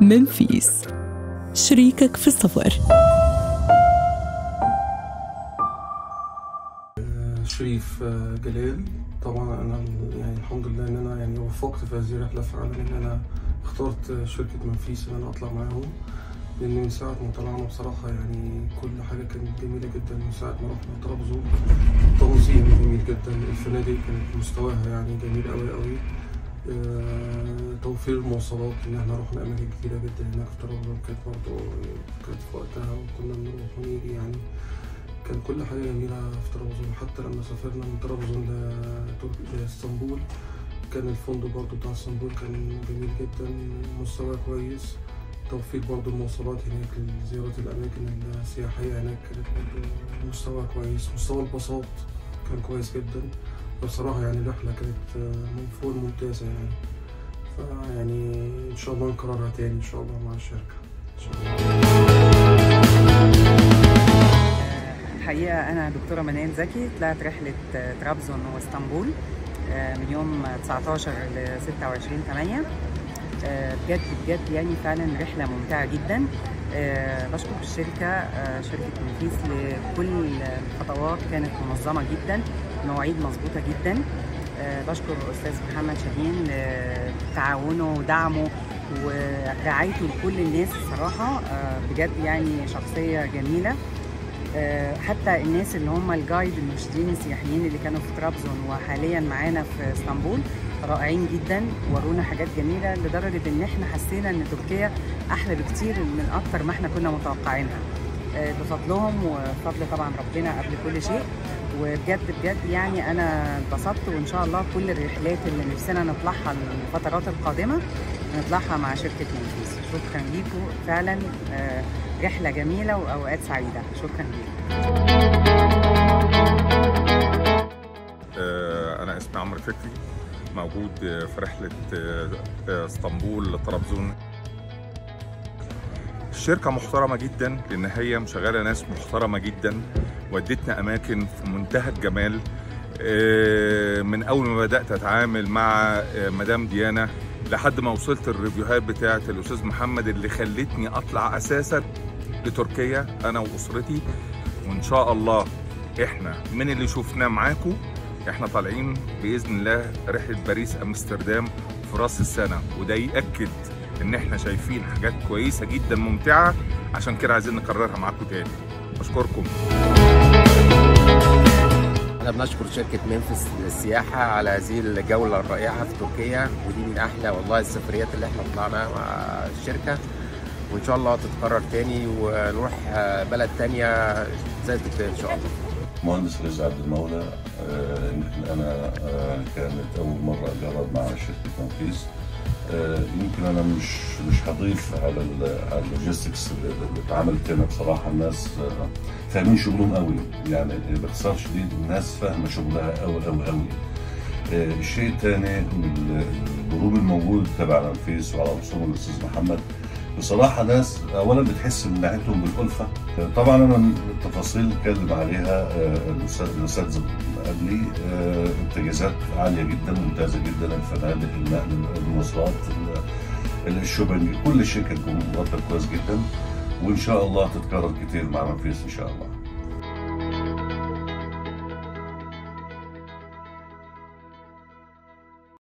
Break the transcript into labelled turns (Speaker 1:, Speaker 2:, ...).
Speaker 1: منفيس شريكك في السفر
Speaker 2: شريف آه، جلال طبعا انا يعني الحمد لله ان انا يعني وفقت في هذه الرحله فعلا ان انا اخترت آه، شركه منفيس ان انا اطلع معاهم لان من ساعه ما طلعنا بصراحه يعني كل حاجه كانت جميله جدا من ساعه ما رحنا طرابزون التنظيم جميل جدا الفنادق كانت مستواها يعني جميل قوي قوي آه، توفير المواصلات ان احنا رحنا اماكن كتيره جدا هناك في طرابزون كانت برضه كانت في وقتها وكنا بنروح ونيجي يعني كان كل حاجة جميلة في طرابزون حتى لما سافرنا من طرابزون لترك- لاسطنبول كان الفندق برضو بتاع اسطنبول كان جميل جدا مستوى كويس توفير برضو المواصلات هناك لزيارة الأماكن السياحية هناك كانت برضو مستوى كويس مستوى الباصات كان كويس جدا بصراحة يعني الرحلة كانت من فوق ممتازة يعني فيعني إن شاء الله نكررها تاني إن شاء الله مع الشركة إن شاء الله
Speaker 3: الحقيقة أنا دكتورة منال زكي طلعت رحلة آه، طرابزون واسطنبول آه، من يوم 19 ل 26 8 آه، بجد بجد يعني فعلا رحلة ممتعة جدا آه، بشكر الشركة آه، شركة منفيس لكل الخطوات كانت منظمة جدا مواعيد مظبوطة جدا آه، بشكر أستاذ محمد شاهين لتعاونه ودعمه ورعايته لكل الناس الصراحة آه، بجد يعني شخصية جميلة آه، حتى الناس اللي هم الجايد المرشدين السياحيين اللي كانوا في طرابزون وحاليا معانا في اسطنبول رائعين جدا ورونا حاجات جميله لدرجه ان احنا حسينا ان تركيا احلى بكتير من اكتر ما احنا كنا متوقعينها آه، بفضلهم وفضل طبعا ربنا قبل كل شيء وبجد بجد يعني انا اتبسطت وان شاء الله كل الرحلات اللي نفسنا نطلعها الفترات القادمه نطلعها مع شركه منفيس شكرا ليكم فعلا آه، رحله جميله واوقات سعيده شكرا ليكم
Speaker 4: آه، أنا اسمي عمرو فكري موجود آه، في رحلة آه، آه، اسطنبول لطرابزون الشركة محترمة جدا لأن هي مشغلة ناس محترمة جدا ودتنا أماكن في منتهى الجمال آه، من أول ما بدأت أتعامل مع آه، مدام ديانا لحد ما وصلت الريفيوهات بتاعة الأستاذ محمد اللي خلتني أطلع أساسا لتركيا أنا وأسرتي وإن شاء الله إحنا من اللي شفناه معاكم احنا طالعين باذن الله رحله باريس امستردام في راس السنه وده ياكد ان احنا شايفين حاجات كويسه جدا ممتعه عشان كده عايزين نكررها معاكم تاني بشكركم
Speaker 5: احنا بنشكر شركة منفس للسياحة على هذه الجولة الرائعة في تركيا ودي من أحلى والله السفريات اللي احنا طلعناها مع الشركة وإن شاء الله تتكرر تاني ونروح بلد تانية زي تركيا إن شاء الله
Speaker 6: مهندس رزق عبد المولى آه، يمكن انا آه، كانت اول مره اجرب مع شركه تنفيذ آه، يمكن انا مش مش هضيف على ال- على اللوجيستكس اللي اللي اتعملت هنا بصراحه الناس آه، فاهمين شغلهم قوي يعني باختصار شديد الناس فاهمه شغلها قوي قوي قوي آه، الشيء الثاني الجروب الموجود تبع منفيس وعلى رسوم الاستاذ محمد بصراحة ناس أولا بتحس من ناحيتهم بالألفة طبعا أنا التفاصيل اتكلم عليها آه، الأستاذ- الأستاذ قبلي آه، امتيازات عالية جدا ممتازة جدا الفنادق النقل المواصلات ال- الشوبنج كل شيء كان مرتب كويس جدا وإن شاء الله تتكرر كتير مع منفيس إن شاء الله